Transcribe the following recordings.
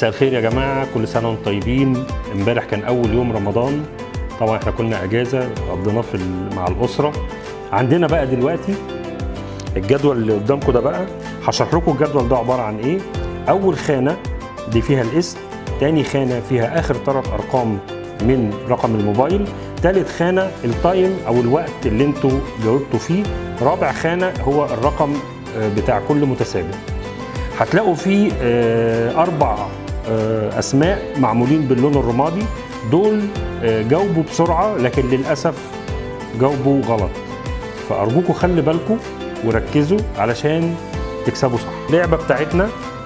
مساء الخير يا جماعه كل سنه وانتم طيبين امبارح كان اول يوم رمضان طبعا احنا كنا اجازه قضيناه في ال- مع الاسره عندنا بقى دلوقتي الجدول اللي قدامكم ده بقى هشرح لكم الجدول ده عباره عن ايه اول خانه دي فيها الاسم تاني خانه فيها اخر ثلاث ارقام من رقم الموبايل تالت خانه التايم او الوقت اللي انتوا جاوبتوا فيه رابع خانه هو الرقم آه، بتاع كل متسابق هتلاقوا فيه آه، اربع آه، اسماء معمولين باللون الرمادي دول آه، جاوبوا بسرعه لكن للاسف جاوبوا غلط فارجوكم خلي بالكم وركزوا علشان تكسبوا صح اللعبه بتاعتنا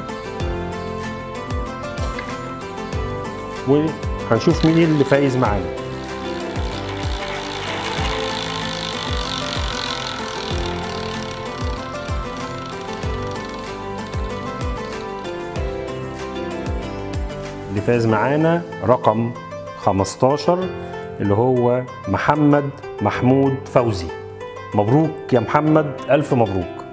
وهنشوف مين اللي فايز معانا اللي فاز معانا رقم 15 اللي هو محمد محمود فوزي مبروك يا محمد ألف مبروك